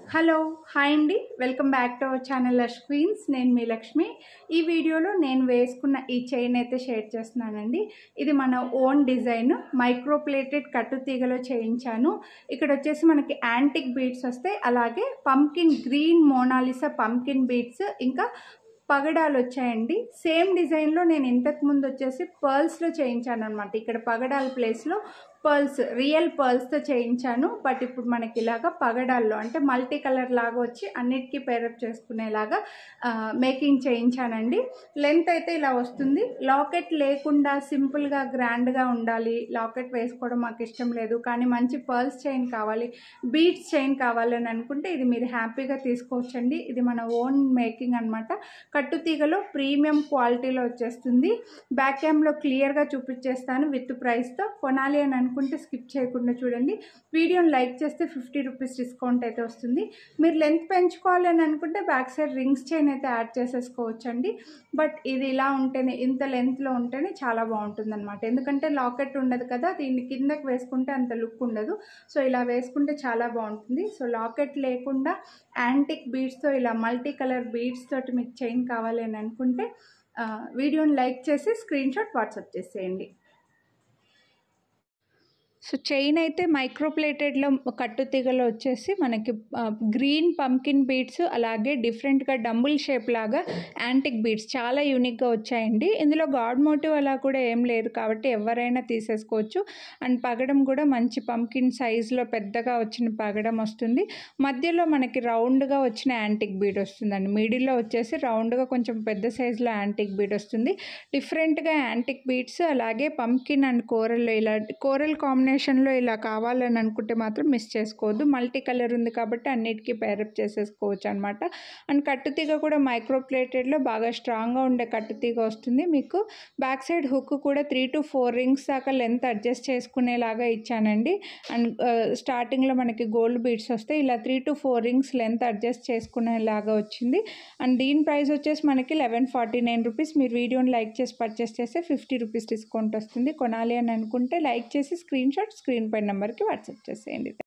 hello hi అండి welcome back to our channel lush queens నేను మీ లక్ష్మి ఈ వీడియోలో నేను వేసుకున్న ఈ చైన్ అయితే షేర్ చేస్తున్నానండి ఇది మన ఓన్ డిజైన్ మైక్రో ప్లేటెడ్ కట్టు తీగలో చేయించాను ఇక్కడ వచ్చేసి మనకి యాంటిక్ బీడ్స్ వస్తాయి అలాగే pumpkin green Mona Lisa pumpkin beads ఇంకా పగడాలు వచ్చాయండి సేమ్ డిజైన్లో నేను ఇంతకు ముందు వచ్చేసి పర్ల్స్లో చేయించాను అనమాట ఇక్కడ పగడాల ప్లేస్లో పర్ల్స్ రియల్ పర్ల్స్తో చేయించాను బట్ ఇప్పుడు మనకి ఇలాగా పగడాల్లో అంటే మల్టీ కలర్ లాగా వచ్చి అన్నిటికీ పేరప్ చేసుకునేలాగా మేకింగ్ చేయించానండి లెంత్ అయితే ఇలా వస్తుంది లాకెట్ లేకుండా సింపుల్గా గ్రాండ్గా ఉండాలి లాకెట్ వేసుకోవడం మాకు ఇష్టం లేదు కానీ మంచి పర్ల్స్ చైన్ కావాలి బీట్స్ చైన్ కావాలని అనుకుంటే ఇది మీరు హ్యాపీగా తీసుకోవచ్చండి ఇది మన ఓన్ మేకింగ్ అనమాట కట్టుతీగలో ప్రీమియం క్వాలిటీలో వచ్చేస్తుంది బ్యాక్ క్యామ్లో క్లియర్గా చూపించేస్తాను విత్ ప్రైస్తో కొనాలి అని అనుకుంటే స్కిప్ చేయకుండా చూడండి వీడియోని లైక్ చేస్తే ఫిఫ్టీ రూపీస్ డిస్కౌంట్ అయితే వస్తుంది మీరు లెంత్ పెంచుకోవాలి అని అనుకుంటే బ్యాక్ సైడ్ రింగ్స్ చైన్ అయితే యాడ్ చేసేసుకోవచ్చండి బట్ ఇది ఇలా ఉంటేనే ఇంత లెంత్లో ఉంటేనే చాలా బాగుంటుంది అనమాట ఎందుకంటే లాకెట్ ఉండదు కదా దీన్ని కిందకి వేసుకుంటే అంత లుక్ ఉండదు సో ఇలా వేసుకుంటే చాలా బాగుంటుంది సో లాకెట్ లేకుండా యాంటిక్ బీడ్స్తో ఇలా మల్టీ కలర్ బీడ్స్ తోటి మీకు చైన్ కావాలి అని అనుకుంటే వీడియోని లైక్ చేసి స్క్రీన్ షాట్ వాట్సాప్ చేసేయండి సో చైన్ అయితే మైక్రోప్లేటెడ్లో కట్టుతీగలో వచ్చేసి మనకి గ్రీన్ పంకిన్ బీడ్స్ అలాగే డిఫరెంట్గా డంబుల్ షేప్ లాగా యాంటిక్ బీడ్స్ చాలా యూనిక్గా వచ్చాయండి ఇందులో గాడ్ మోటివ్ అలా కూడా ఏం లేదు కాబట్టి ఎవరైనా తీసేసుకోవచ్చు అండ్ పగడం కూడా మంచి పంకిన్ సైజులో పెద్దగా వచ్చిన పగడం వస్తుంది మధ్యలో మనకి రౌండ్గా వచ్చిన యాంటిక్ బీడ్ వస్తుందండి మిడిల్లో వచ్చేసి రౌండ్గా కొంచెం పెద్ద సైజులో యాంటిక్ బీడ్ వస్తుంది డిఫరెంట్గా యాంటిక్ బీడ్స్ అలాగే పంకిన్ అండ్ కోరల్ ఇలా కోరల్ కాంబినేషన్ కాంబినేషన్లో ఇలా కావాలని అనుకుంటే మాత్రం మిస్ చేసుకోవద్దు మల్టీ కలర్ ఉంది కాబట్టి అన్నిటికీ పేరప్ చేసేసుకోవచ్చు అనమాట అండ్ కట్టుతీగ కూడా మైక్రో ప్లేటెడ్లో బాగా స్ట్రాంగ్గా ఉండే కట్టుతీగ వస్తుంది మీకు బ్యాక్ సైడ్ హుక్ కూడా త్రీ టు ఫోర్ రింగ్స్ దాకా లెంత్ అడ్జస్ట్ చేసుకునేలాగా ఇచ్చానండి అండ్ స్టార్టింగ్లో మనకి గోల్డ్ బీడ్స్ వస్తాయి ఇలా three to four rings length adjust చేసుకునేలాగా వచ్చింది అండ్ దీని ప్రైస్ వచ్చేసి మనకి లెవెన్ ఫార్టీ నైన్ రూపీస్ మీరు వీడియోని లైక్ చేసి పర్చేస్ చేస్తే ఫిఫ్టీ రూపీస్ డిస్కౌంట్ వస్తుంది కొనాలి అని అనుకుంటే లైక్ చేసి స్క్రీన్ షాట్ స్క్రీన్ పై నెంబర్కి వాట్సాప్ చేసేయండి